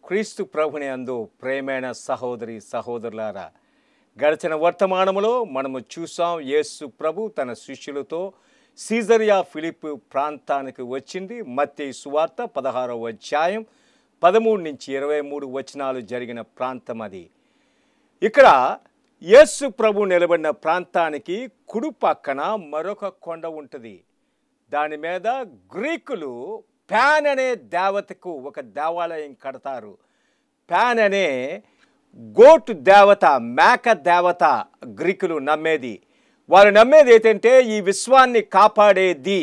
క్రీస్తు ప్రభుని అందు ప్రేమైన సహోదరి సహోదరులారా గడిచిన వర్తమానములో మనము చూసాం యేసు ప్రభు తన శిష్యులతో సీజరియా ఫిలిప్ ప్రాంతానికి వచ్చింది మత్తే సువార్త పదహారవ అధ్యాయం పదమూడు నుంచి ఇరవై మూడు వచనాలు జరిగిన ప్రాంతం అది ఇక్కడ యేసు ప్రభు నిలబడిన ప్రాంతానికి కుడి పక్కన మరొక కొండ ఉంటుంది దాని మీద గ్రీకులు ప్యాన్ అనే దేవతకు ఒక దేవాలయం కడతారు ప్యాన్ అనే గోటు దేవత మేక దేవత గ్రీకులు నమ్మేది వారు నమ్మేది ఏంటంటే ఈ విశ్వాన్ని కాపాడేది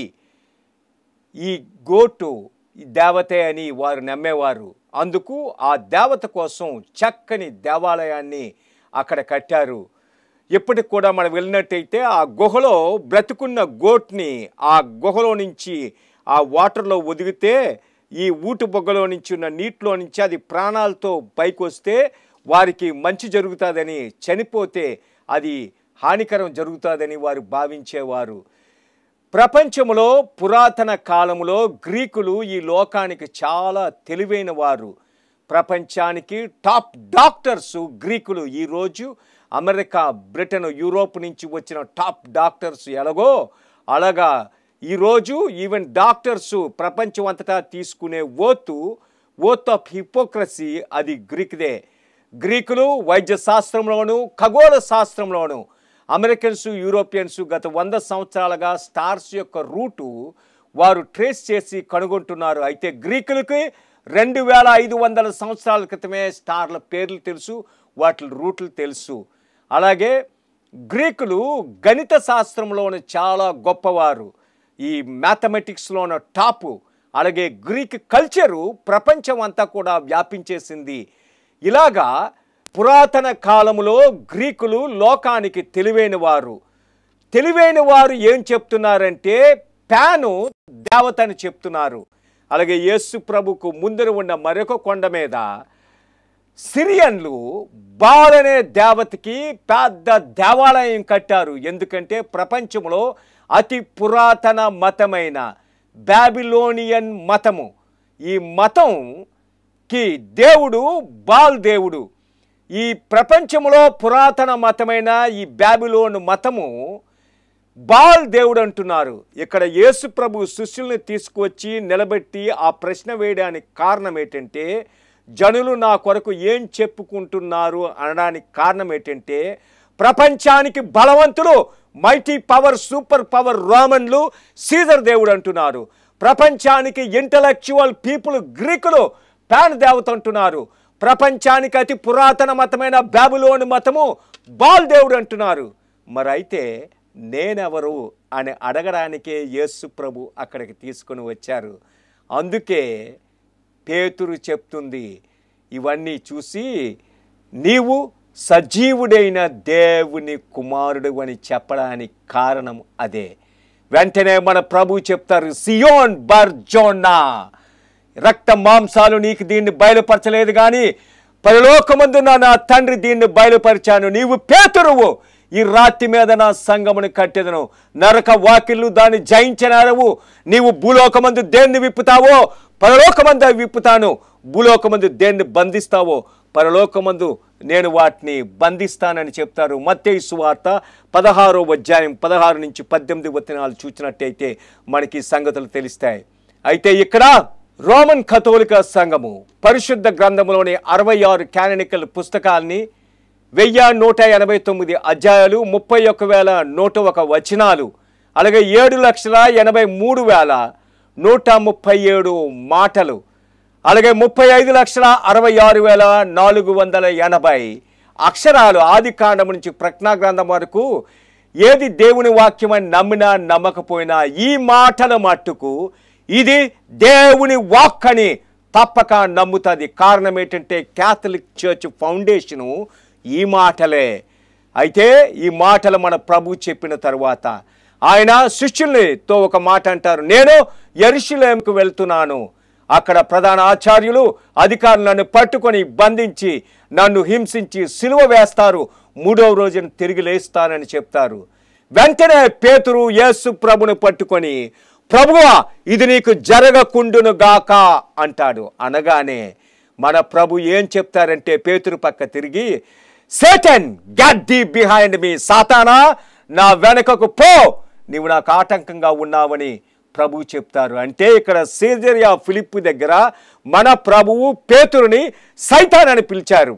ఈ గోటు ఈ దేవతే అని వారు నమ్మేవారు అందుకు ఆ దేవత కోసం చక్కని దేవాలయాన్ని అక్కడ కట్టారు ఇప్పటికి కూడా మనం వెళ్ళినట్టయితే ఆ గుహలో బ్రతుకున్న గోట్ని ఆ గుహలో నుంచి ఆ వాటర్లో ఒదిగితే ఈ ఊటు బొగ్గలో నుంచి ఉన్న నీటిలో నుంచి అది ప్రాణాలతో పైకి వస్తే వారికి మంచి జరుగుతుందని చనిపోతే అది హానికరం జరుగుతుందని వారు భావించేవారు ప్రపంచంలో పురాతన కాలంలో గ్రీకులు ఈ లోకానికి చాలా తెలివైన వారు ప్రపంచానికి టాప్ డాక్టర్స్ గ్రీకులు ఈరోజు అమెరికా బ్రిటన్ యూరోప్ నుంచి వచ్చిన టాప్ డాక్టర్స్ ఎలాగో అలాగా ఈరోజు ఈవెన్ డాక్టర్స్ ప్రపంచం అంతటా తీసుకునే ఓతు ఓత్ ఆఫ్ హిపోక్రసీ అది గ్రీక్దే గ్రీకులు వైద్య శాస్త్రంలోను ఖగోళ శాస్త్రంలోను అమెరికన్స్ యూరోపియన్స్ గత వంద సంవత్సరాలుగా స్టార్స్ యొక్క రూటు వారు ట్రేస్ చేసి కనుగొంటున్నారు అయితే గ్రీకులకి రెండు వేల ఐదు వందల సంవత్సరాల క్రితమే స్టార్ల పేర్లు తెలుసు వాటి రూట్లు తెలుసు అలాగే గ్రీకులు గణిత శాస్త్రంలోని చాలా గొప్పవారు ఈ మ్యాథమెటిక్స్లోన టాపు అలాగే గ్రీక్ కల్చరు ప్రపంచం అంతా కూడా వ్యాపించేసింది ఇలాగా పురాతన కాలములో గ్రీకులు లోకానికి తెలివైన వారు తెలివైన వారు ఏం చెప్తున్నారంటే ప్యాను దేవత అని చెప్తున్నారు అలాగే యేసు ప్రభుకు ముందర ఉన్న మరొక కొండ మీద సిరియన్లు బాల్ అనే దేవతకి పెద్ద దేవాలయం కట్టారు ఎందుకంటే ప్రపంచంలో అతి పురాతన మతమైన బ్యాబిలోనియన్ మతము ఈ మతంకి దేవుడు బాల్ దేవుడు ఈ ప్రపంచంలో పురాతన మతమైన ఈ బ్యాబిలోన్ మతము బాల్ దేవుడు అంటున్నారు ఇక్కడ యేసు ప్రభు శిష్యుల్ని తీసుకువచ్చి నిలబెట్టి ఆ ప్రశ్న వేయడానికి కారణం ఏంటంటే జనులు నా కొరకు ఏం చెప్పుకుంటున్నారు అనడానికి కారణం ఏంటంటే ప్రపంచానికి బలవంతులు మైటీ పవర్ సూపర్ పవర్ రోమన్లు సీజర్ దేవుడు అంటున్నారు ప్రపంచానికి ఇంటలెక్చువల్ పీపుల్ గ్రీకులు ప్యాన్ దేవత అంటున్నారు ప్రపంచానికి అతి పురాతన మతమైన బాబులోని మతము బాల్ దేవుడు అంటున్నారు మరి అయితే నేనెవరు అని అడగడానికే యేసు ప్రభు అక్కడికి తీసుకొని వచ్చారు అందుకే పేతురు చెప్తుంది ఇవన్నీ చూసి నీవు సజీవుడైన దేవుని కుమారుడు అని చెప్పడానికి కారణం అదే వెంటనే మన ప్రభు చెప్తారు సియోన్ బర్జోనా రక్త మాంసాలు నీకు దీన్ని బయలుపరచలేదు కానీ పరలోకమందున నా తండ్రి దీన్ని బయలుపరిచాను నీవు పేతురువు ఈ రాతి మీద నా సంగమును కట్టెదను నరక వాకిళ్ళు దాన్ని జయించనారవు నీవు భూలోకమందు దేన్ని విప్పుతావో పరలోకమందు అవి విప్పుతాను భూలోకమందు దేన్ని బంధిస్తావో పరలోకమందు నేను వాటిని బంధిస్తానని చెప్తారు మత్తయి సువార్త పదహారో అధ్యాయం పదహారు నుంచి పద్దెనిమిది వచనాలు చూసినట్టయితే మనకి ఈ సంగతులు తెలుస్తాయి అయితే ఇక్కడ రోమన్ కథోలిక సంఘము పరిశుద్ధ గ్రంథంలోని అరవై ఆరు క్యాననికల్ పుస్తకాల్ని వెయ్యి నూట ఎనభై తొమ్మిది అధ్యాయాలు ముప్పై ఒక్క వేల నూట ఒక వచనాలు అలాగే ఏడు లక్షల ఎనభై మూడు వేల నూట ముప్పై ఏడు మాటలు అలాగే ముప్పై ఐదు లక్షల అరవై ఆరు వేల నాలుగు వందల ఎనభై అక్షరాలు ఆది కాండం నుంచి ప్రజ్ఞా గ్రంథం వరకు ఏది దేవుని వాక్యమని నమ్మినా నమ్మకపోయినా ఈ మాటల మట్టుకు ఇది దేవుని వాక్ అని తప్పక నమ్ముతుంది కారణం ఏంటంటే క్యాథలిక్ చర్చ్ ఫౌండేషను ఈ మాటలే అయితే ఈ మాటలు మన ప్రభు చెప్పిన తర్వాత ఆయన శిష్యులతో ఒక మాట అంటారు నేను ఎరుషులేంకు వెళ్తున్నాను అక్కడ ప్రధాన ఆచార్యులు అధికారులు నన్ను పట్టుకొని బంధించి నన్ను హింసించి సిలువ వేస్తారు మూడవ రోజున తిరిగి లేస్తానని చెప్తారు వెంటనే పేతురు యేసు ప్రభును పట్టుకొని ప్రభువా ఇది నీకు జరగకుండును గాక అంటాడు అనగానే మన ప్రభు ఏం చెప్తారంటే పేతురు పక్క తిరిగి Satan get thee behind me సాతానా నా వెనకకు పో నీవు నాకు ఆటంకంగా ఉన్నావని ప్రభు చెప్తారు అంటే ఇక్కడ సీజరియా ఫిలిప్ దగ్గర మన ప్రభువు పేతురుని సైతాన్ అని పిలిచారు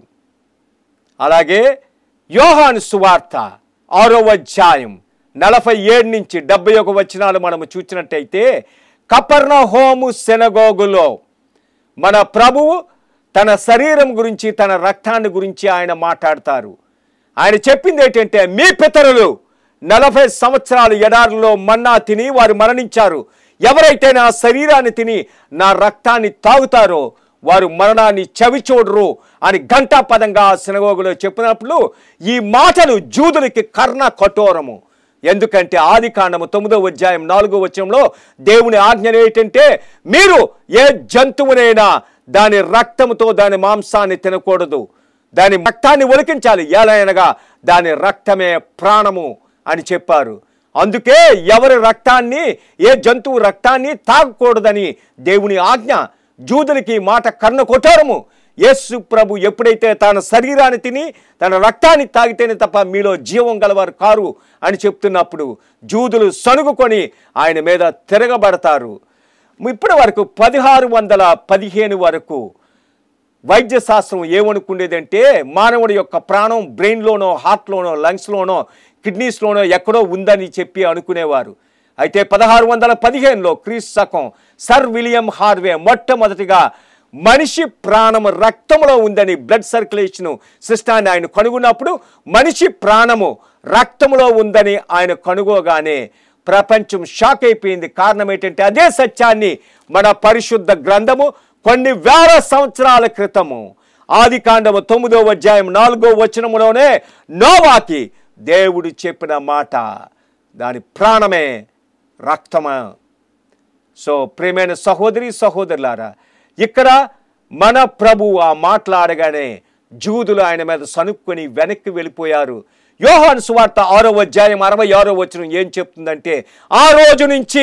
అలాగే యోహాను సువార్త ఆరో అధ్యాయం నలభై ఏడు నుంచి డెబ్బై ఒక వచనాలు మనము చూసినట్టయితే కపర్ణ హోము సెనగోగులో మన ప్రభువు తన శరీరం గురించి తన రక్తాన్ని గురించి ఆయన మాట్లాడతారు ఆయన చెప్పింది ఏంటంటే మీ పితరులు నలభై సంవత్సరాలు ఎడారిలో మన్నా తిని వారు మరణించారు ఎవరైతే నా శరీరాన్ని తిని నా రక్తాన్ని తాగుతారో వారు మరణాన్ని చవి చూడరు అని ఘంటాపదంగా సినగోగులో చెప్పినప్పుడు ఈ మాటలు జూదులకి కర్ణ కఠోరము ఎందుకంటే ఆది కాండము తొమ్మిదో అధ్యాయం నాలుగో వచనంలో దేవుని ఆజ్ఞ ఏంటంటే మీరు ఏ జంతువునైనా దాని రక్తముతో దాని మాంసాన్ని తినకూడదు దాని రక్తాన్ని ఒలికించాలి ఎలాగనగా దాని రక్తమే ప్రాణము అని చెప్పారు అందుకే ఎవరి రక్తాన్ని ఏ జంతువు రక్తాన్ని తాగకూడదని దేవుని ఆజ్ఞ జూదులకి ఈ మాట కర్ణ కొట్టారము యేసు ప్రభు ఎప్పుడైతే తన శరీరాన్ని తిని తన రక్తాన్ని తాగితేనే తప్ప మీలో జీవం గలవారు కారు అని చెప్తున్నప్పుడు జూదులు సనుగుకొని ఆయన మీద తిరగబడతారు ఇప్పటి వరకు పదిహారు వందల పదిహేను వరకు వైద్య శాస్త్రం ఏమనుకునేదంటే మానవుడి యొక్క ప్రాణం బ్రెయిన్లోనో హార్ట్లోనో లంగ్స్లోనో కిడ్నీస్లోనో ఎక్కడో ఉందని చెప్పి అనుకునేవారు అయితే పదహారు వందల పదిహేనులో క్రీస్ శకం సర్ విలియం హార్వే మొట్టమొదటిగా మనిషి ప్రాణము రక్తంలో ఉందని బ్లడ్ సర్క్యులేషన్ సిస్టాన్ని ఆయన కనుగొన్నప్పుడు మనిషి ప్రాణము రక్తంలో ఉందని ఆయన కనుగోగానే ప్రపంచం షాక్ అయిపోయింది కారణం ఏంటంటే అదే సత్యాన్ని మన పరిశుద్ధ గ్రంథము కొన్ని వేల సంవత్సరాల క్రితము ఆది కాండము తొమ్మిదో అధ్యాయం నాలుగో వచనములోనే నోవాకి దేవుడు చెప్పిన మాట దాని ప్రాణమే రక్తమా సో ప్రేమైన సహోదరి సహోదరులారా ఇక్కడ మన ప్రభు ఆ మాట్లాడగానే జూదులు ఆయన మీద సనుక్కొని వెనక్కి వెళ్ళిపోయారు యోహాను సువార్త ఆరో అధ్యాయం అరవై ఆరో వచనం ఏం చెప్తుందంటే ఆ రోజు నుంచి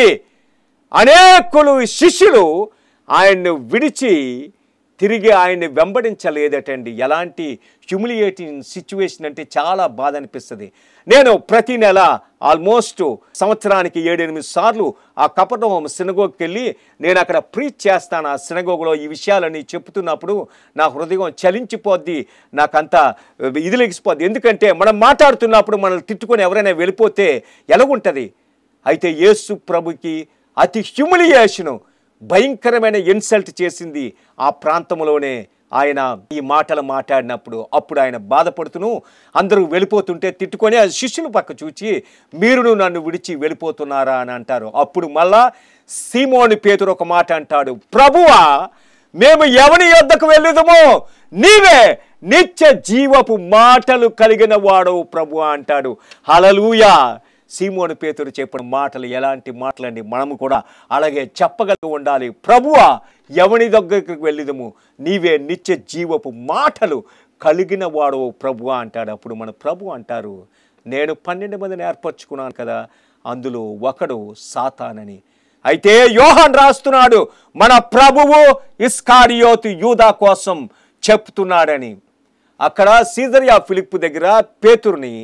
అనేకులు శిష్యులు ఆయన్ను విడిచి తిరిగి ఆయన్ని వెంబడించలేదటండి ఎలాంటి హ్యూమిలియేటింగ్ సిచ్యువేషన్ అంటే చాలా బాధ అనిపిస్తుంది నేను ప్రతి నెల ఆల్మోస్ట్ సంవత్సరానికి ఏడెనిమిది సార్లు ఆ కపటం సినగోకి వెళ్ళి నేను అక్కడ ప్రీచ్ చేస్తాను ఆ సినగోగులో ఈ విషయాలన్నీ చెప్తున్నప్పుడు నా హృదయం చలించిపోద్ది నాకంతా ఇది లెగిసిపోద్ది ఎందుకంటే మనం మాట్లాడుతున్నప్పుడు మనల్ని తిట్టుకొని ఎవరైనా వెళ్ళిపోతే ఎలాగుంటుంది అయితే యేసు ప్రభుకి అతి హ్యూమిలియేషను భయంకరమైన ఇన్సల్ట్ చేసింది ఆ ప్రాంతంలోనే ఆయన ఈ మాటలు మాట్లాడినప్పుడు అప్పుడు ఆయన బాధపడుతూను అందరూ వెళ్ళిపోతుంటే తిట్టుకొని ఆ శిష్యుల పక్క చూచి మీరును నన్ను విడిచి వెళ్ళిపోతున్నారా అని అంటారు అప్పుడు మళ్ళా సీమోని పేతురు ఒక మాట అంటాడు ప్రభువా మేము ఎవని యొద్దకు వెళ్ళుదమో నీవే నిత్య జీవపు మాటలు కలిగిన వాడవు ప్రభు అంటాడు హలలుయా సీమోను పేతురు చెప్పిన మాటలు ఎలాంటి మాటలండి మనము కూడా అలాగే చెప్పగలిగి ఉండాలి ప్రభువా ఎవని దగ్గరికి వెళ్ళిదము నీవే నిత్య జీవపు మాటలు కలిగిన వాడు ప్రభు అంటాడు అప్పుడు మన ప్రభు అంటారు నేను పన్నెండు మందిని ఏర్పరచుకున్నాను కదా అందులో ఒకడు సాతానని అయితే యోహాన్ రాస్తున్నాడు మన ప్రభువు ఇస్కారియోతు యూదా కోసం చెప్తున్నాడని అక్కడ సీజరియా ఫిలిప్ దగ్గర పేతురుని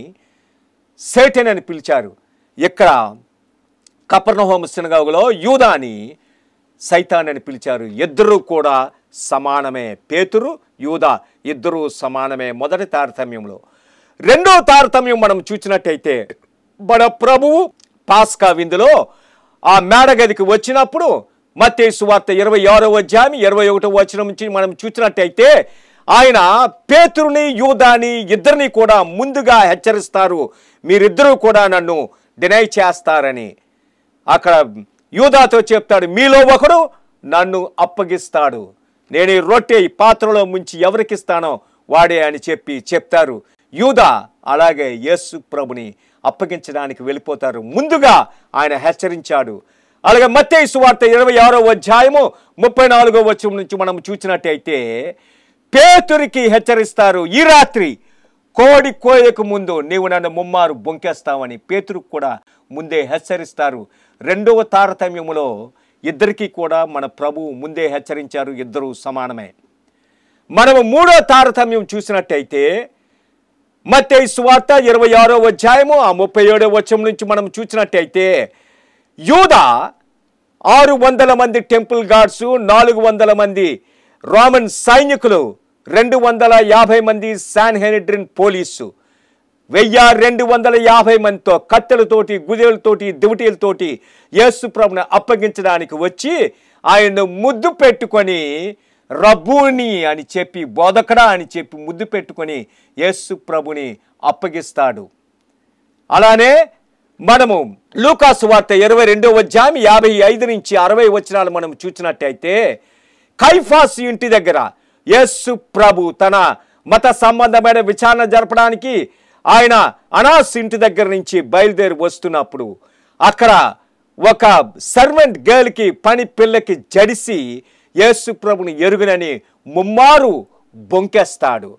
సేటన్ అని పిలిచారు ఇక్కడ కపర్ణహోమ సినగాగులో యూదాని సైతాన్ అని పిలిచారు ఇద్దరు కూడా సమానమే పేతురు యూదా ఇద్దరు సమానమే మొదటి తారతమ్యంలో రెండో తారతమ్యం మనం చూసినట్టయితే మన ప్రభువు పాస్కా విందులో ఆ మేడగదికి వచ్చినప్పుడు మత్తయి సువార్త ఇరవై ఆరో అధ్యాయం ఇరవై ఒకటో వచనం నుంచి మనం చూసినట్టయితే ఆయన పేతురుని యూదాని ఇద్దరిని కూడా ముందుగా హెచ్చరిస్తారు మీరిద్దరూ కూడా నన్ను డినై చేస్తారని అక్కడ యూదాతో చెప్తాడు మీలో ఒకడు నన్ను అప్పగిస్తాడు నేను ఈ రొట్టె ఈ పాత్రలో ముంచి ఎవరికిస్తానో వాడే అని చెప్పి చెప్తారు యూదా అలాగే యేసు ప్రభుని అప్పగించడానికి వెళ్ళిపోతారు ముందుగా ఆయన హెచ్చరించాడు అలాగే మత్తయి సువార్త ఇరవై ఆరో అధ్యాయము ముప్పై నాలుగో వచ్చం నుంచి మనం చూసినట్టయితే పేతురికి హెచ్చరిస్తారు ఈ రాత్రి కోడి కోయకు ముందు నీవు నన్ను ముమ్మారు బొంకేస్తావని పేతురుకు కూడా ముందే హెచ్చరిస్తారు రెండవ తారతమ్యములో ఇద్దరికీ కూడా మన ప్రభువు ముందే హెచ్చరించారు ఇద్దరు సమానమే మనము మూడో తారతమ్యం చూసినట్టయితే మత్తయి సువార్త ఇరవై ఆరో అధ్యాయము ఆ ముప్పై ఏడో వచ్చం నుంచి మనం చూసినట్టయితే యూదా ఆరు వందల మంది టెంపుల్ గార్డ్స్ నాలుగు వందల మంది రోమన్ సైనికులు రెండు వందల యాభై మంది శాన్ హెనిడ్రిన్ పోలీసు వెయ్యి రెండు వందల యాభై మందితో కత్తెలతోటి గుదేలతోటి దివిటీలతోటి యేసు ప్రభుని అప్పగించడానికి వచ్చి ఆయన్ను ముద్దు పెట్టుకొని రబ్బుని అని చెప్పి బోధకడా అని చెప్పి ముద్దు పెట్టుకొని యేసు ప్రభుని అప్పగిస్తాడు అలానే మనము లూకాసు వార్త ఇరవై రెండో అధ్యాయం యాభై ఐదు నుంచి అరవై వచనాలు మనం చూసినట్టయితే కైఫాస్ ఇంటి దగ్గర యేసు ప్రభు తన మత సంబంధమైన విచారణ జరపడానికి ఆయన అనాస్ ఇంటి దగ్గర నుంచి బయలుదేరి వస్తున్నప్పుడు అక్కడ ఒక సర్వెంట్ గర్ల్కి పని పిల్లకి జడిసి యేసు ప్రభుని ఎరుగునని ముమ్మారు బొంకేస్తాడు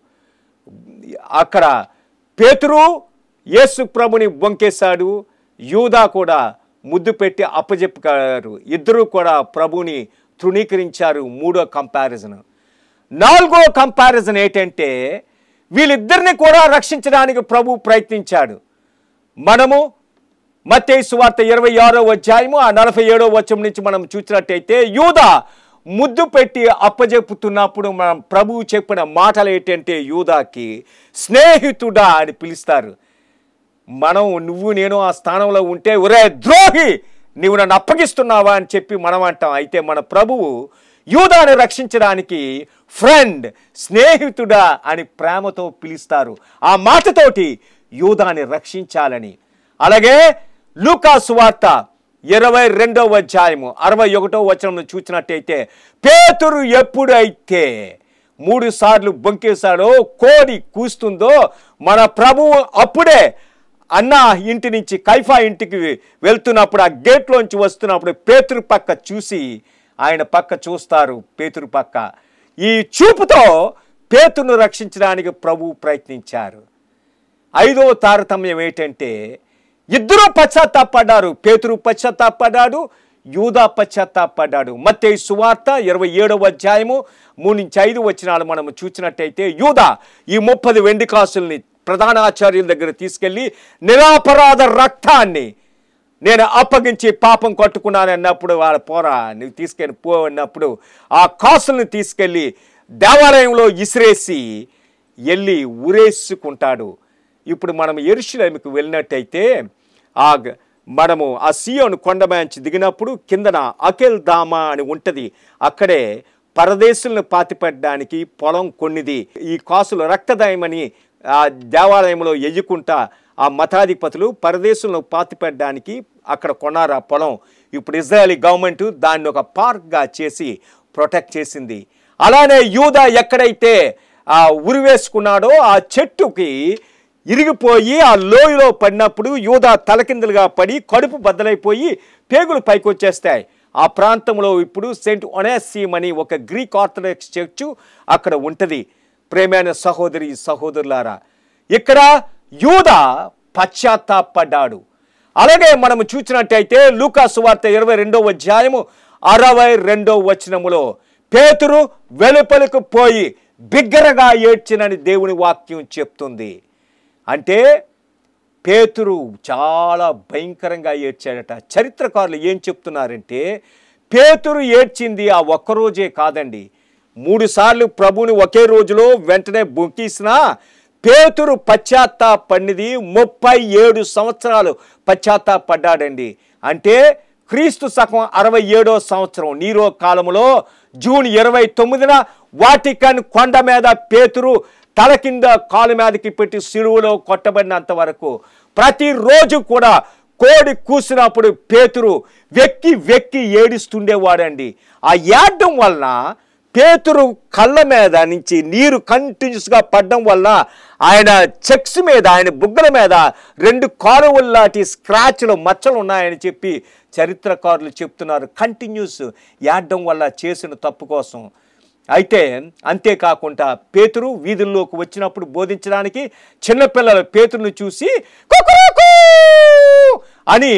అక్కడ పేతురు యేసు ప్రభుని బొంకేశాడు యూదా కూడా ముద్దు పెట్టి అప్పచెప్పుకారు ఇద్దరు కూడా ప్రభుని తృణీకరించారు మూడో కంపారిజన్ నాలుగో కంపారిజన్ ఏంటంటే వీళ్ళిద్దరిని కూడా రక్షించడానికి ప్రభు ప్రయత్నించాడు మనము మత్తయి సువార్త ఇరవై ఆరో అధ్యాయము ఆ నలభై ఏడో వచ్చం నుంచి మనం చూసినట్టయితే యూదా ముద్దు పెట్టి అప్పజెప్పుతున్నప్పుడు మనం ప్రభువు చెప్పిన మాటలు ఏంటంటే యూదాకి స్నేహితుడా అని పిలుస్తారు మనం నువ్వు నేను ఆ స్థానంలో ఉంటే ఒరే ద్రోహి నీవు నన్ను అప్పగిస్తున్నావా అని చెప్పి మనం అంటాం అయితే మన ప్రభువు యూదాను రక్షించడానికి ఫ్రెండ్ స్నేహితుడా అని ప్రేమతో పిలుస్తారు ఆ మాటతోటి యూదాని రక్షించాలని అలాగే లూకాసు వార్త ఇరవై రెండవ అధ్యాయము అరవై ఒకటో వచనం చూసినట్టయితే పేతురు ఎప్పుడైతే మూడు సార్లు బొంకేశాడో కోడి కూస్తుందో మన ప్రభువు అప్పుడే అన్న ఇంటి నుంచి కైఫా ఇంటికి వెళ్తున్నప్పుడు ఆ గేట్లోంచి వస్తున్నప్పుడు పేతురు పక్క చూసి ఆయన పక్క చూస్తారు పేతురు పక్క ఈ చూపుతో పేతును రక్షించడానికి ప్రభు ప్రయత్నించారు ఐదో తారతమ్యం ఏంటంటే ఇద్దరూ పశ్చాత్తాపడ్డారు పేతురు పశ్చాత్తాపడ్డాడు యూదా పశ్చాత్తాపడ్డాడు మత్తయి సువార్త ఇరవై ఏడవ అధ్యాయము మూడు నుంచి ఐదు వచ్చినాలు మనం చూసినట్టయితే యూదా ఈ ముప్పది వెండి కాసుల్ని ప్రధాన ఆచార్యుల దగ్గర తీసుకెళ్ళి నిరాపరాధ రక్తాన్ని నేను అప్పగించి పాపం కట్టుకున్నాను అన్నప్పుడు వాళ్ళ పోరా నువ్వు తీసుకెళ్ళి పో అన్నప్పుడు ఆ కాసుల్ని తీసుకెళ్ళి దేవాలయంలో ఇసిరేసి వెళ్ళి ఉరేసుకుంటాడు ఇప్పుడు మనం ఎరుషులేమికి వెళ్ళినట్టయితే ఆ గ- మనము ఆ సియోను కొండ మంచి దిగినప్పుడు కిందన అకెల్ దామా అని ఉంటుంది అక్కడే పరదేశులను పాతిపెట్టడానికి పొలం కొన్నిది ఈ కాసులు రక్తదాయమని ఆ దేవాలయంలో ఎయ్యుకుంటా ఆ మతాధిపతులు పరదేశంలో పాతిపెట్టడానికి అక్కడ కొన్నారు ఆ పొలం ఇప్పుడు ఇజ్రాయలీ గవర్నమెంట్ దాన్ని ఒక పార్క్గా చేసి ప్రొటెక్ట్ చేసింది అలానే యూదా ఎక్కడైతే ఆ ఉరివేసుకున్నాడో ఆ చెట్టుకి ఇరిగిపోయి ఆ లోయలో పడినప్పుడు యూదా తలకిందులుగా పడి కడుపు బద్దలైపోయి పేగులు పైకి వచ్చేస్తాయి ఆ ప్రాంతంలో ఇప్పుడు సెయింట్ ఒనేసీమ్ అని ఒక గ్రీక్ ఆర్థడాక్స్ చర్చ్ అక్కడ ఉంటుంది ప్రేమైన సహోదరి సహోదరులారా ఇక్కడ యూదా పశ్చాత్తాపడ్డాడు అలాగే మనము చూసినట్టయితే లూకాసు వార్త ఇరవై రెండవ అధ్యాయము అరవై రెండవ వచనములో పేతురు వెలుపలకు పోయి బిగ్గరగా ఏడ్చినని దేవుని వాక్యం చెప్తుంది అంటే పేతురు చాలా భయంకరంగా ఏడ్చాడట చరిత్రకారులు ఏం చెప్తున్నారంటే పేతురు ఏడ్చింది ఆ ఒక్కరోజే కాదండి మూడు సార్లు ప్రభుని ఒకే రోజులో వెంటనే బొంకేసినా పేతురు పశ్చాత్తాపడినది ముప్పై ఏడు సంవత్సరాలు పశ్చాత్తాపడ్డాడండి అంటే క్రీస్తు శకం అరవై ఏడో సంవత్సరం నీరో కాలంలో జూన్ ఇరవై తొమ్మిదిన వాటికన్ కొండ మీద పేతురు తల కింద కాలు మీదకి పెట్టి సిలువలో కొట్టబడినంత వరకు ప్రతిరోజు కూడా కోడి కూసినప్పుడు పేతురు వెక్కి వెక్కి ఏడుస్తుండేవాడండి ఆ ఏడడం వలన పేతురు కళ్ళ మీద నుంచి నీరు కంటిన్యూస్గా పడడం వల్ల ఆయన చెక్స్ మీద ఆయన బుగ్గల మీద రెండు కాలువల్లాంటి స్క్రాచ్లు మచ్చలు ఉన్నాయని చెప్పి చరిత్రకారులు చెప్తున్నారు కంటిన్యూస్ ఏడడం వల్ల చేసిన తప్పు కోసం అయితే అంతేకాకుండా పేతురు వీధుల్లోకి వచ్చినప్పుడు బోధించడానికి చిన్నపిల్లలు పేతురును చూసి "కుకురుకు" అని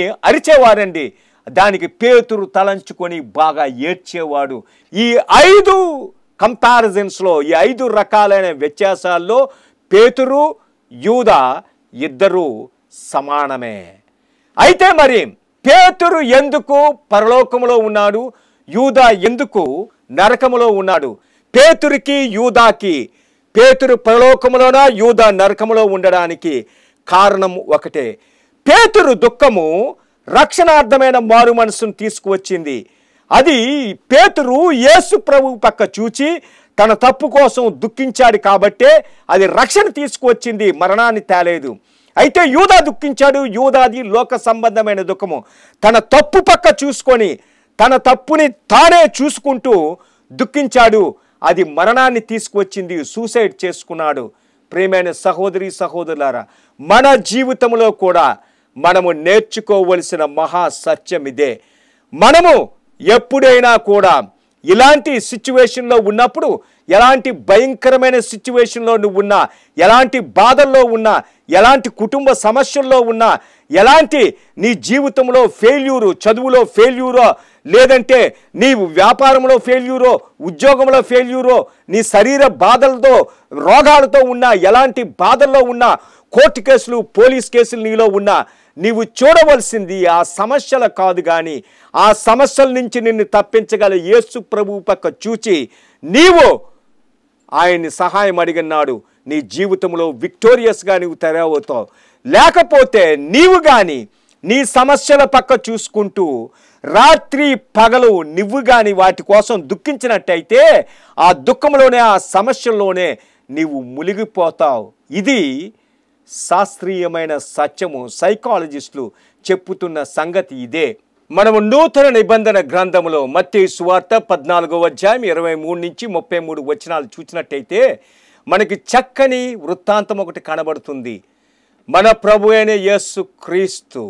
అరిచేవారండి దానికి పేతురు తలంచుకొని బాగా ఏడ్చేవాడు ఈ ఐదు కంపారిజన్స్లో ఈ ఐదు రకాలైన వ్యత్యాసాల్లో పేతురు యూద ఇద్దరు సమానమే అయితే మరి పేతురు ఎందుకు పరలోకములో ఉన్నాడు యూదా ఎందుకు నరకములో ఉన్నాడు పేతురికి యూదాకి పేతురు పరలోకములోన యూదా నరకములో ఉండడానికి కారణం ఒకటే పేతురు దుఃఖము రక్షణార్థమైన మారు మనసును తీసుకువచ్చింది అది పేతురు యేసు ప్రభు పక్క చూచి తన తప్పు కోసం దుఃఖించాడు కాబట్టే అది రక్షణ తీసుకువచ్చింది మరణాన్ని తేలేదు అయితే యూదా దుఃఖించాడు యూదాది లోక సంబంధమైన దుఃఖము తన తప్పు పక్క చూసుకొని తన తప్పుని తానే చూసుకుంటూ దుఃఖించాడు అది మరణాన్ని తీసుకువచ్చింది సూసైడ్ చేసుకున్నాడు ప్రేమైన సహోదరి సహోదరులారా మన జీవితంలో కూడా మనము నేర్చుకోవలసిన మహా సత్యం ఇదే మనము ఎప్పుడైనా కూడా ఇలాంటి సిచ్యువేషన్లో ఉన్నప్పుడు ఎలాంటి భయంకరమైన సిచ్యువేషన్లో నువ్వు ఉన్నా ఎలాంటి బాధల్లో ఉన్నా ఎలాంటి కుటుంబ సమస్యల్లో ఉన్నా ఎలాంటి నీ జీవితంలో ఫెయిల్యూరు చదువులో ఫెయిల్యూరో లేదంటే నీ వ్యాపారంలో ఫెయిల్యూరో ఉద్యోగంలో ఫెయిల్యూరో నీ శరీర బాధలతో రోగాలతో ఉన్నా ఎలాంటి బాధల్లో ఉన్నా కోర్టు కేసులు పోలీస్ కేసులు నీలో ఉన్నా నీవు చూడవలసింది ఆ సమస్యల కాదు కానీ ఆ సమస్యల నుంచి నిన్ను తప్పించగల యేసు ప్రభు పక్క చూచి నీవు ఆయన్ని సహాయం అడిగినాడు నీ జీవితంలో విక్టోరియస్గా నీవు తెరవవుతావు లేకపోతే నీవు కానీ నీ సమస్యల పక్క చూసుకుంటూ రాత్రి పగలు నువ్వు కానీ వాటి కోసం దుఃఖించినట్టయితే ఆ దుఃఖంలోనే ఆ సమస్యల్లోనే నీవు మునిగిపోతావు ఇది శాస్త్రీయమైన సత్యము సైకాలజిస్టులు చెప్పుతున్న సంగతి ఇదే మనము నూతన నిబంధన గ్రంథములో మత్తే సువార్త పద్నాలుగో అధ్యాయం ఇరవై మూడు నుంచి ముప్పై మూడు వచనాలు చూసినట్టయితే మనకి చక్కని వృత్తాంతం ఒకటి కనబడుతుంది మన ప్రభు అయిన యేసు క్రీస్తు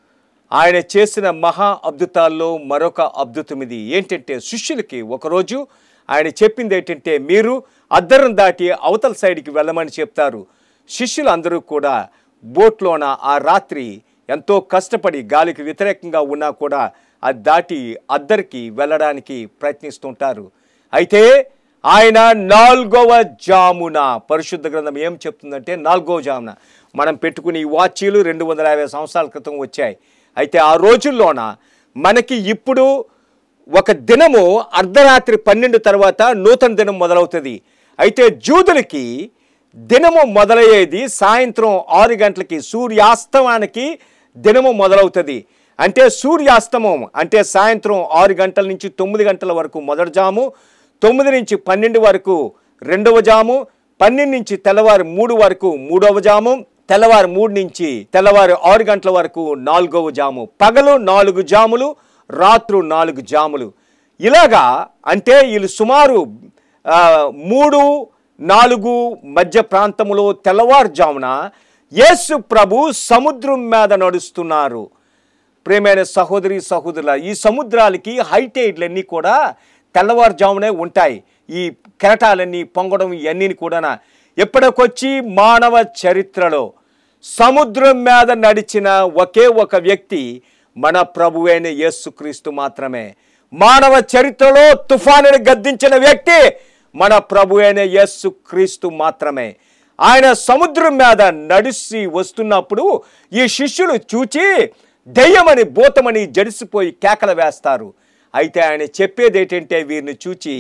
ఆయన చేసిన మహా అద్భుతాల్లో మరొక అద్భుతం ఇది ఏంటంటే శిష్యులకి ఒకరోజు ఆయన చెప్పింది ఏంటంటే మీరు అద్దరం దాటి అవతల సైడ్కి వెళ్ళమని చెప్తారు శిష్యులు అందరూ కూడా బోట్లోన ఆ రాత్రి ఎంతో కష్టపడి గాలికి వ్యతిరేకంగా ఉన్నా కూడా అది దాటి అద్దరికి వెళ్ళడానికి ప్రయత్నిస్తుంటారు అయితే ఆయన నాలుగవ జామున పరిశుద్ధ గ్రంథం ఏం చెప్తుందంటే నాలుగవ జామున మనం పెట్టుకుని ఈ వాచీలు రెండు వందల యాభై సంవత్సరాల క్రితం వచ్చాయి అయితే ఆ రోజుల్లోన మనకి ఇప్పుడు ఒక దినము అర్ధరాత్రి పన్నెండు తర్వాత నూతన దినం మొదలవుతుంది అయితే జూదులకి దినము మొదలయ్యేది సాయంత్రం ఆరు గంటలకి సూర్యాస్తమానికి దినము మొదలవుతుంది అంటే సూర్యాస్తమం అంటే సాయంత్రం ఆరు గంటల నుంచి తొమ్మిది గంటల వరకు మొదటి జాము తొమ్మిది నుంచి పన్నెండు వరకు రెండవ జాము పన్నెండు నుంచి తెల్లవారు మూడు వరకు మూడవ జాము తెల్లవారు మూడు నుంచి తెల్లవారు ఆరు గంటల వరకు నాలుగవ జాము పగలు నాలుగు జాములు రాత్రు నాలుగు జాములు ఇలాగా అంటే వీళ్ళు సుమారు ఆ, మూడు నాలుగు మధ్య ప్రాంతములో తెల్లవారుజామున యేసు ప్రభు సముద్రం మీద నడుస్తున్నారు ప్రేమైన సహోదరి సహోదరుల ఈ సముద్రాలకి హైటైడ్లన్నీ కూడా తెల్లవారుజామునే ఉంటాయి ఈ కెరటాలన్నీ పొంగడం ఇవన్నీ కూడా ఎప్పటికొచ్చి మానవ చరిత్రలో సముద్రం మీద నడిచిన ఒకే ఒక వ్యక్తి మన ప్రభువైన యేసుక్రీస్తు మాత్రమే మానవ చరిత్రలో తుఫానుని గద్దించిన వ్యక్తి మన ప్రభు అయిన యేసుక్రీస్తు మాత్రమే ఆయన సముద్రం మీద నడిచి వస్తున్నప్పుడు ఈ శిష్యులు చూచి దెయ్యమని భూతమని జడిసిపోయి కేకలు వేస్తారు అయితే ఆయన చెప్పేది ఏంటంటే వీరిని చూచి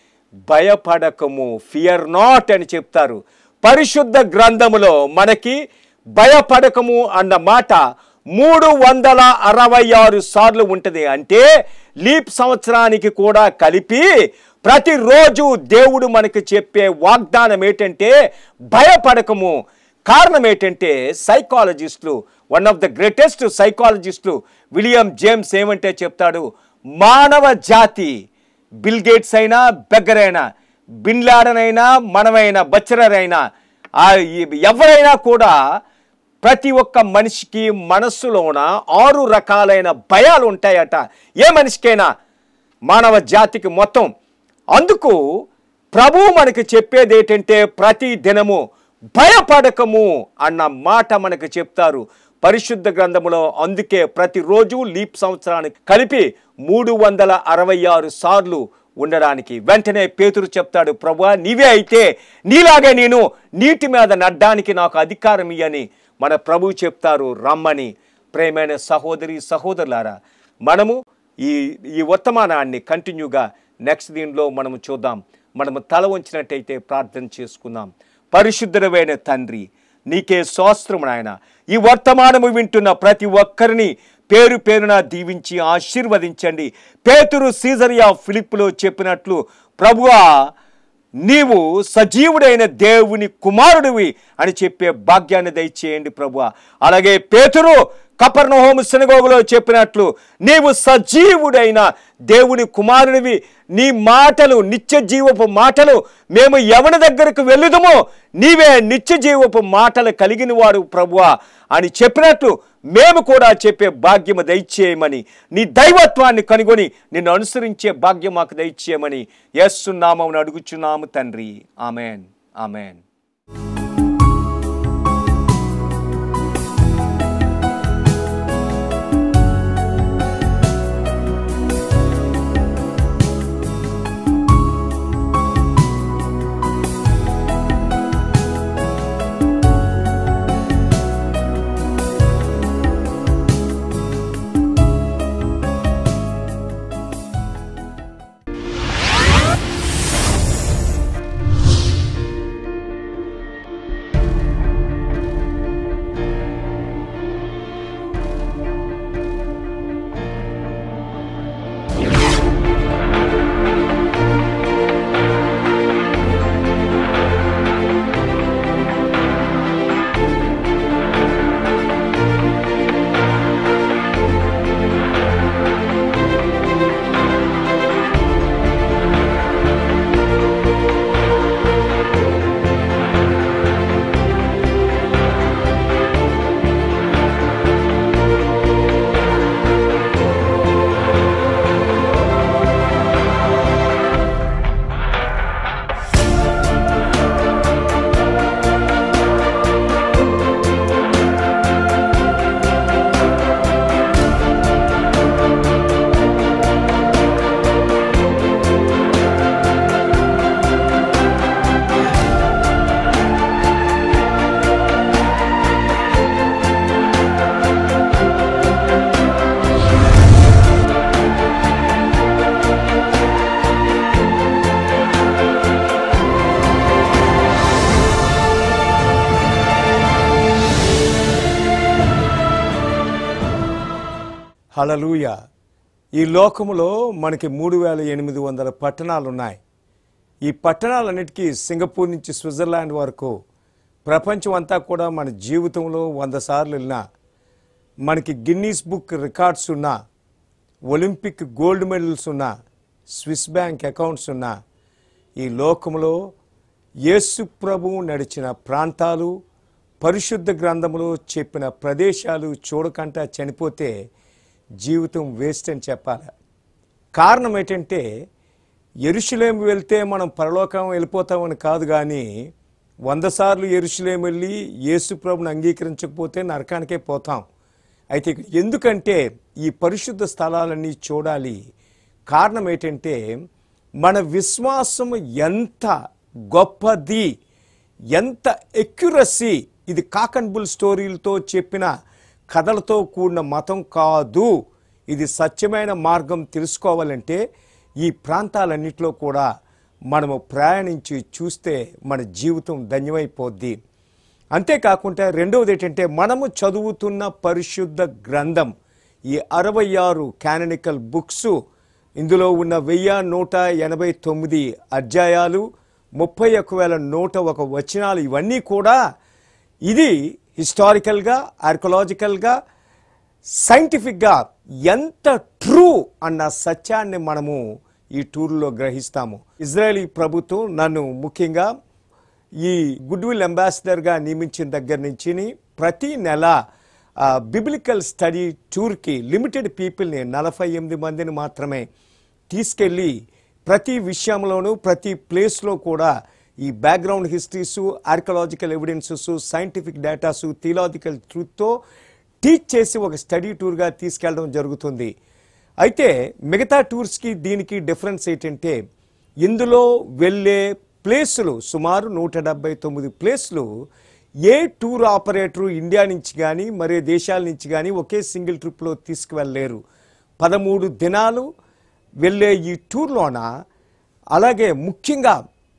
భయపడకము ఫియర్ నాట్ అని చెప్తారు పరిశుద్ధ గ్రంథములో మనకి భయపడకము అన్న మాట మూడు వందల అరవై ఆరు సార్లు ఉంటుంది అంటే లీప్ సంవత్సరానికి కూడా కలిపి ప్రతిరోజు దేవుడు మనకి చెప్పే వాగ్దానం ఏంటంటే భయపడకము కారణం ఏంటంటే సైకాలజిస్టులు వన్ ఆఫ్ ద గ్రేటెస్ట్ సైకాలజిస్టులు విలియం జేమ్స్ ఏమంటే చెప్తాడు మానవ జాతి బిల్ గేట్స్ అయినా బెగ్గర్ అయినా బిన్ లాడన్ అయినా మనమైనా బచ్చరరైనా ఆ ఈ- ఎవరైనా కూడా ప్రతి ఒక్క మనిషికి మనస్సులోన ఆరు రకాలైన భయాలు ఉంటాయట ఏ మనిషికైనా మానవ జాతికి మొత్తం అందుకు ప్రభువు మనకి చెప్పేది ఏంటంటే ప్రతి దినము భయపడకము అన్న మాట మనకు చెప్తారు పరిశుద్ధ గ్రంథములో అందుకే ప్రతిరోజు లీప్ సంవత్సరానికి కలిపి మూడు వందల అరవై ఆరు సార్లు ఉండడానికి వెంటనే పేతురు చెప్తాడు ప్రభువా నీవే అయితే నీలాగే నేను నీటి మీద నడ్డానికి నాకు అధికారం ఇయ్యని మన ప్రభు చెప్తారు రమ్మని ప్రేమైన సహోదరి సహోదరులారా మనము ఈ ఈ వర్తమానాన్ని కంటిన్యూగా నెక్స్ట్ దీనిలో మనము చూద్దాం మనము తల వంచినట్టయితే ప్రార్థన చేసుకుందాం పరిశుద్ధమైన తండ్రి నీకే శాస్త్రము నాయన ఈ వర్తమానము వింటున్న ప్రతి ఒక్కరిని పేరు పేరున దీవించి ఆశీర్వదించండి పేతురు సీజరియా ఫిలిప్లో చెప్పినట్లు ప్రభువా నీవు సజీవుడైన దేవుని కుమారుడివి అని చెప్పే భాగ్యాన్ని దయచేయండి ప్రభు అలాగే పేతురు కపర్ణహోము సినగోగులో చెప్పినట్లు నీవు సజీవుడైన దేవుని కుమారుడివి నీ మాటలు నిత్య జీవపు మాటలు మేము ఎవరి దగ్గరకు వెళ్ళుదమో నీవే నిత్య జీవపు మాటలు కలిగిన వాడు ప్రభువా అని చెప్పినట్లు మేము కూడా చెప్పే భాగ్యము దయచేయమని నీ దైవత్వాన్ని కనుగొని నిన్ను అనుసరించే భాగ్యం మాకు దయచేయమని యస్సున్నామని అడుగుచున్నాము తండ్రి ఆమెన్ ఆమెన్ హలలుయ ఈ లోకములో మనకి మూడు వేల ఎనిమిది వందల పట్టణాలు ఉన్నాయి ఈ పట్టణాలన్నిటికీ సింగపూర్ నుంచి స్విట్జర్లాండ్ వరకు ప్రపంచం అంతా కూడా మన జీవితంలో వంద సార్లు వెళ్ళినా మనకి గిన్నీస్ బుక్ రికార్డ్స్ ఉన్న ఒలింపిక్ గోల్డ్ మెడల్స్ ఉన్న స్విస్ బ్యాంక్ అకౌంట్స్ ఉన్న ఈ లోకములో యేసు ప్రభువు నడిచిన ప్రాంతాలు పరిశుద్ధ గ్రంథములో చెప్పిన ప్రదేశాలు చూడకంట చనిపోతే జీవితం వేస్ట్ అని చెప్పాలి కారణం ఏంటంటే ఎరుషులేం వెళ్తే మనం పరలోకం వెళ్ళిపోతామని కాదు కానీ వంద సార్లు ఎరుషులేం వెళ్ళి యేసు ప్రభుని అంగీకరించకపోతే నరకానికే పోతాం అయితే ఇక్కడ ఎందుకంటే ఈ పరిశుద్ధ స్థలాలన్నీ చూడాలి కారణం ఏంటంటే మన విశ్వాసం ఎంత గొప్పది ఎంత ఎక్యురసీ ఇది కాక్ అండ్ బుల్ స్టోరీలతో చెప్పిన కథలతో కూడిన మతం కాదు ఇది సత్యమైన మార్గం తెలుసుకోవాలంటే ఈ ప్రాంతాలన్నింటిలో కూడా మనము ప్రయాణించి చూస్తే మన జీవితం ధన్యమైపోద్ది అంతేకాకుండా రెండవది ఏంటంటే మనము చదువుతున్న పరిశుద్ధ గ్రంథం ఈ అరవై ఆరు క్యాననికల్ బుక్స్ ఇందులో ఉన్న వెయ్యి నూట ఎనభై తొమ్మిది అధ్యాయాలు ముప్పై ఒక్క వేల నూట ఒక వచనాలు ఇవన్నీ కూడా ఇది హిస్టారికల్గా ఆర్కలాజికల్గా సైంటిఫిక్గా ఎంత ట్రూ అన్న సత్యాన్ని మనము ఈ టూర్లో గ్రహిస్తాము ఇజ్రాయలీ ప్రభుత్వం నన్ను ముఖ్యంగా ఈ గుడ్ విల్ అంబాసిడర్గా నియమించిన దగ్గర నుంచి ప్రతి నెల బిబ్లికల్ స్టడీ టూర్కి లిమిటెడ్ పీపుల్ని నలభై ఎనిమిది మందిని మాత్రమే తీసుకెళ్ళి ప్రతి విషయంలోనూ ప్రతి ప్లేస్లో కూడా ఈ background histories archaeological evidences scientific datas theological ట్రూత్తో టీచ్ చేసి ఒక స్టడీ టూర్గా తీసుకెళ్ళడం జరుగుతుంది అయితే మిగతా టూర్స్కి దీనికి డిఫరెన్స్ ఏంటంటే ఇందులో వెళ్ళే ప్లేసులు సుమారు నూట డెబ్బై తొమ్మిది ప్లేస్లు ఏ టూర్ ఆపరేటరు ఇండియా నుంచి కానీ మరే దేశాల నుంచి కానీ ఒకే సింగిల్ ట్రిప్లో తీసుకువెళ్ళలేరు పదమూడు దినాలు వెళ్ళే ఈ టూర్లోన అలాగే ముఖ్యంగా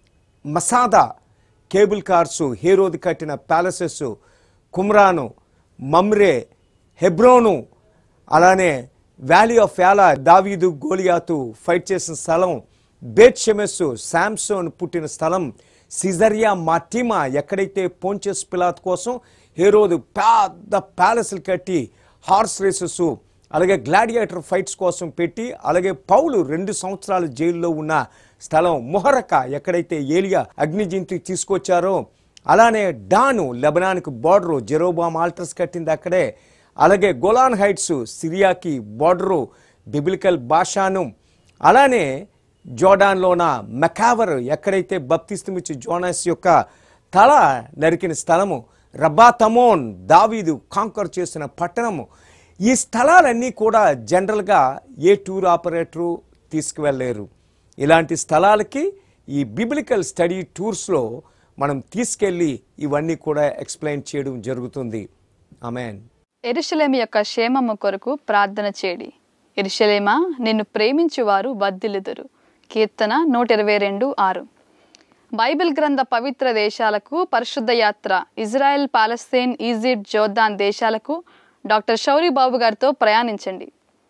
మసాదా కేబుల్ కార్సు హీరోది కట్టిన ప్యాలెసెస్ కుమ్రాను మమ్రే హెబ్రోను అలానే వ్యాలీ ఆఫ్ యాలా దావీదు గోలియాతు ఫైట్ చేసిన స్థలం బేత్ షెమెస్సు శాంసోన్ పుట్టిన స్థలం సిజరియా మాటిమా ఎక్కడైతే పోంచెస్ పిలాత్ కోసం హీరోదు పెద్ద ప్యాలెస్లు కట్టి హార్స్ రేసెస్ అలాగే గ్లాడియేటర్ ఫైట్స్ కోసం పెట్టి అలాగే పౌలు రెండు సంవత్సరాలు జైల్లో ఉన్న స్థలం మొహరక ఎక్కడైతే ఏలియా అగ్నిజింతి తీసుకొచ్చారో అలానే డాను లెబనాన్కి బార్డరు జెరోబామ్ ఆల్టర్స్ కట్టింది అక్కడే అలాగే గోలాన్ హైట్స్ సిరియాకి బార్డరు బిబిలికల్ భాషాను అలానే జోడాన్లోన మెకావర్ ఎక్కడైతే బప్తిస్తమిచ్చి జోనాస్ యొక్క తల నరికిన స్థలము రబాతమోన్ దావీదు కాంకర్ చేసిన పట్టణము ఈ స్థలాలన్నీ కూడా జనరల్గా ఏ టూర్ ఆపరేటరు తీసుకువెళ్ళలేరు ఇలాంటి స్థలాలకి ఈ బిబిలికల్ స్టడీ టూర్స్లో మనం తీసుకెళ్ళి ఇవన్నీ కూడా ఎక్స్ప్లెయిన్ చేయడం జరుగుతుంది ఆమెన్ ఎరుషలేము యొక్క క్షేమము కొరకు ప్రార్థన చేడి ఎరుషలేమా నిన్ను ప్రేమించువారు వర్ధిల్లుదురు కీర్తన నూట ఇరవై రెండు ఆరు బైబిల్ గ్రంథ పవిత్ర దేశాలకు పరిశుద్ధ యాత్ర ఇజ్రాయెల్ పాలస్తీన్ ఈజిప్ట్ జోర్దాన్ దేశాలకు డాక్టర్ షౌరి బాబు గారితో ప్రయాణించండి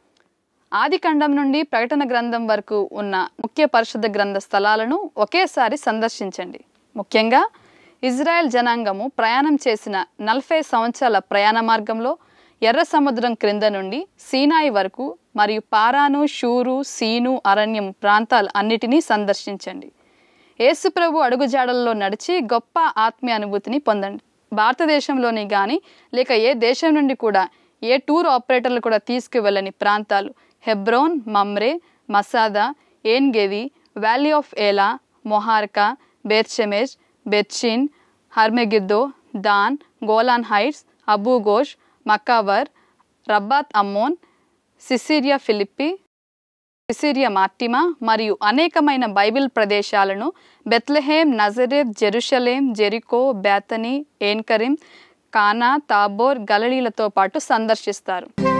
ఆది ఖండం నుండి ప్రకటన గ్రంథం వరకు ఉన్న ముఖ్య పరిశుద్ధ గ్రంథ స్థలాలను ఒకేసారి సందర్శించండి ముఖ్యంగా ఇజ్రాయెల్ జనాంగము ప్రయాణం చేసిన నలభై సంవత్సరాల ప్రయాణ మార్గంలో ఎర్ర సముద్రం క్రింద నుండి సీనాయి వరకు మరియు పారాను షూరు సీను అరణ్యం ప్రాంతాలు అన్నిటినీ సందర్శించండి యేసుప్రభు అడుగుజాడల్లో నడిచి గొప్ప ఆత్మీయ అనుభూతిని పొందండి భారతదేశంలోని కానీ లేక ఏ దేశం నుండి కూడా ఏ టూర్ ఆపరేటర్లు కూడా తీసుకువెళ్ళని ప్రాంతాలు Hebron Mamre Masada En Gedi valley of Elah Muhraqa బెర్చెమెజ్ బెర్చిన్ Har Megiddo Dan Golan Heights Abu Gosh Mukawir Rabbath Ammon Caesarea Philippi Caesarea Maritima మరియు అనేకమైన బైబిల్ ప్రదేశాలను Bethlehem Nazareth Jerusalem Jericho Bethany Ein Karem Cana Tabor గలలీలతో పాటు సందర్శిస్తారు